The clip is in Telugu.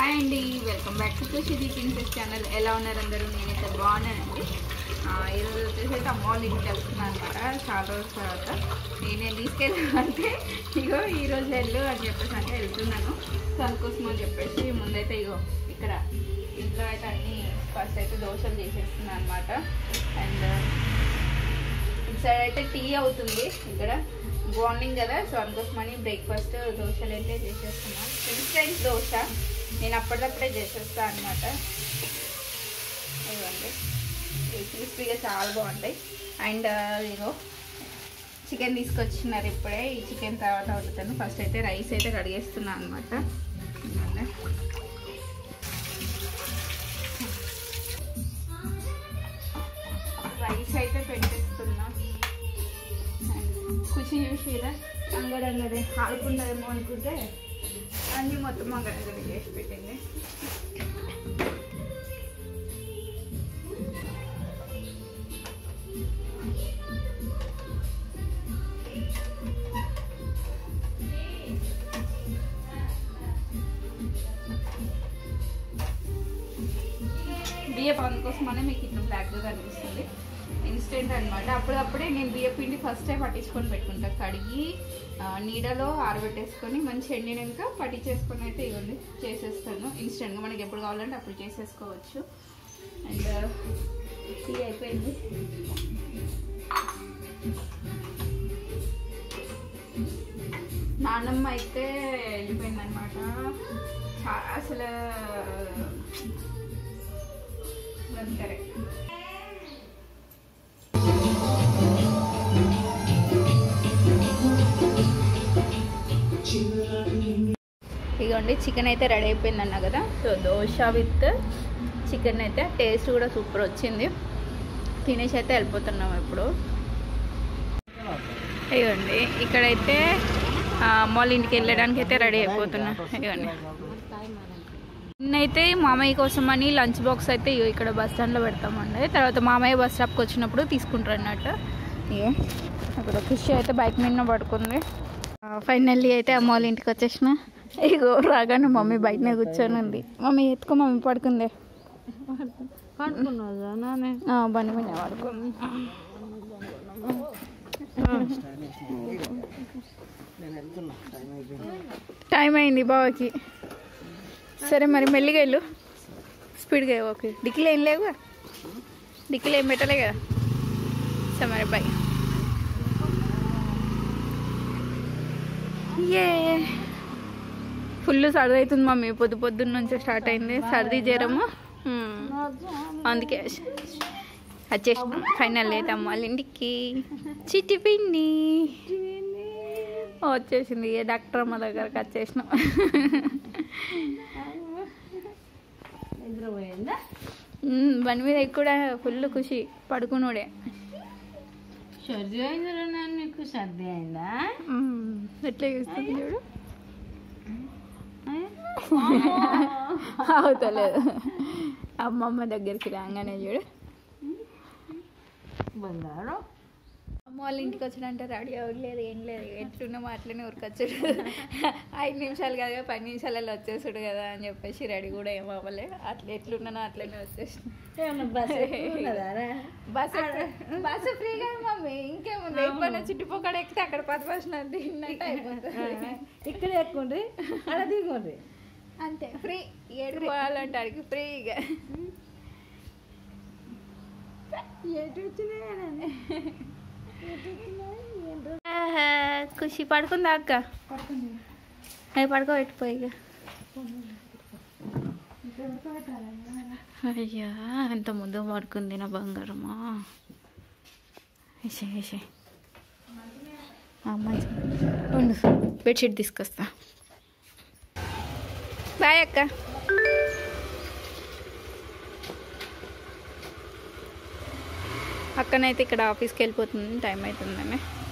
హాయ్ అండి welcome back to Krishi princess channel ఎలా ఉన్నారు అందరూ నేనైతే బాగున్నానండి ఆ, ఈరోజు వచ్చేసి అయితే అమ్మ వాళ్ళ ఇంటికి వెళ్తున్నాను అనమాట చాలా రోజుల తర్వాత నేనే తీసుకెళ్ళాలంటే ఇగో ఈ రోజు వెళ్ళు అని చెప్పేసి అంటే వెళ్తున్నాను సో అందుకోసం అని చెప్పేసి ముందైతే ఇగో ఇక్కడ ఇంట్లో అయితే అన్ని ఫస్ట్ అయితే దోశలు చేసేస్తున్నాను అనమాట అండ్ ఇటు సైడ్ అయితే టీ అవుతుంది ఇక్కడ మార్నింగ్ కదా సో అందుకోసమని బ్రేక్ఫాస్ట్ దోశలు అయితే చేసేస్తున్నాను ఇన్స్టెంట్ దోశ నేను అప్పటికప్పుడే చేసేస్తాను అనమాట ఇవ్వండి ఇవి క్రిస్పీగా చాలా బాగుంటాయి అండ్ ఇగో చికెన్ తీసుకొచ్చినారు ఇప్పుడే ఈ చికెన్ తర్వాత వండుతాను ఫస్ట్ అయితే రైస్ అయితే కడిగేస్తున్నాను అనమాట రైస్ అయితే పెట్టేస్తున్నా ఖుషి చూసిరా అంగడంగడే ఆడుకుంటుందేమో అనుకుంటే అన్నీ మొత్తం అంగడంగడి చేసి పెట్టింది బియ్య పాలు కోసమనే మీకు ఇట్లా బ్లాక్గా కనిపిస్తుంది ఇన్స్టెంట్ అనమాట అప్పుడప్పుడే నేను బియ్య పిండి ఫస్టే పట్టించుకొని పెట్టుకుంటా కడిగి ఆ, నీడలో ఆరబెట్టేసుకొని మంచి ఎండినాక పట్టించేసుకొని అయితే ఇవన్నీ చేసేస్తాను ఇన్స్టెంట్గా మనకి ఎప్పుడు కావాలంటే అప్పుడు చేసేసుకోవచ్చు అండ్ టీ అయిపోయింది నాన్నమ్మ అయితే వెళ్ళిపోయింది అనమాట అసలు సరే ఇదిగోండి చికెన్ అయితే రెడీ అయిపోయింది అన్న కదా సో దోశ విత్ చికెన్ అయితే టేస్ట్ కూడా సూపర్ వచ్చింది తినేసి అయితే వెళ్ళిపోతున్నాం ఇప్పుడు ఇదిగోండి ఇక్కడైతే ఆ, అమ్మోళ్ళ ఇంటికి వెళ్ళడానికి అయితే రెడీ అయిపోతున్నా ఇదిగోండి నిన్నైతే మామయ్య కోసం అని లంచ్ బాక్స్ అయితే ఇగో ఇక్కడ బస్ స్టాండ్లో పెడతామండి తర్వాత మామయ్య బస్ స్టాప్కి వచ్చినప్పుడు తీసుకుంటారు అన్నట్టు ఇగో అక్కడ ఫిష్ అయితే బైక్ మీద పడుకుంది ఫైనల్లీ అయితే అమ్మ వాళ్ళ ఇంటికి వచ్చేసిన ఇగో రాగానే మమ్మీ బయటనే కూర్చొని ఉంది మమ్మీ ఎత్తుకో మమ్మీ పడుకుంది పడుకున్నావు నానే ఆ, బండి మీద పడుకుంది టైం అయింది బావకి సరే మరి మెల్లిగా వెళ్ళు స్పీడ్గా ఓకే డిక్కీలో ఏం లేవు డిక్కీలో ఏం పెట్టలే కదా సరే మరి బాయ్ ఏ ఫుల్ సర్ది అవుతుంది మమ్మీ పొద్దు పొద్దున్న నుంచి స్టార్ట్ అయింది సర్ది జ్వరము హ్మ్. అందుకే వచ్చేసినాం ఫైనల్ అయితే అమ్మ వాళ్ళ ఇంటికి చిట్టి పిండి వచ్చేసింది ఏ డాక్టర్ అమ్మ దగ్గరకు వచ్చేసినాం నిద్రపోయిందా ఉమ్, బండి మీద కూడా ఫుల్ ఖుషి పడుకునుడే సర్ది అయిందిరా నాన్న నీకు సర్ది అయిందా ఉమ్, ఎట్లా చూస్తుంది చూడు అవుతలేదు అమ్మమ్మ దగ్గరికి రాగానే చూడు బంగారం అమ్మ వాళ్ళ ఇంటికి వచ్చాడంటే రెడీ అవ్వలేదు ఏం లేదు ఎట్లున్నామో అట్లనే ఊరికొచ్చాడు ఐదు నిమిషాలు కదా పది నిమిషాలలో వచ్చేసాడు కదా అని చెప్పేసి రెడీ కూడా ఏం అవ్వలే అట్లా ఎట్లున్నానో అట్లనే వచ్చేసి ఏమన్నా బస్ ఉన్నదారా బస్ బస్సు ఫ్రీ కదా మమ్మీ ఇంకేముంది ఎప్పుడైనా చుట్టుపక్కల ఎక్కితే అక్కడ పది బస్ తిన్నట్టు అయిపోతుంది ఇక్కడ ఎక్కుండ్రి అలా దిగుండ్రి అంతే ఫ్రీ ఏడు పోవాలంటే అడిగి ఫ్రీగా ఎటు వచ్చినాయి ఖుషి పడుకుందా అక్క అవి పడుకో పెట్టిపోయి ఇక అయ్యా ఎంత ముందు పడుకుంది నా బంగారమా వేసే వేసే మంచి ఉండు బెడ్షీట్ తీసుకొస్తా బాయ్ అక్క అక్కనైతే ఇక్కడ ఆఫీస్కి వెళ్ళిపోతుంది టైం అవుతుందని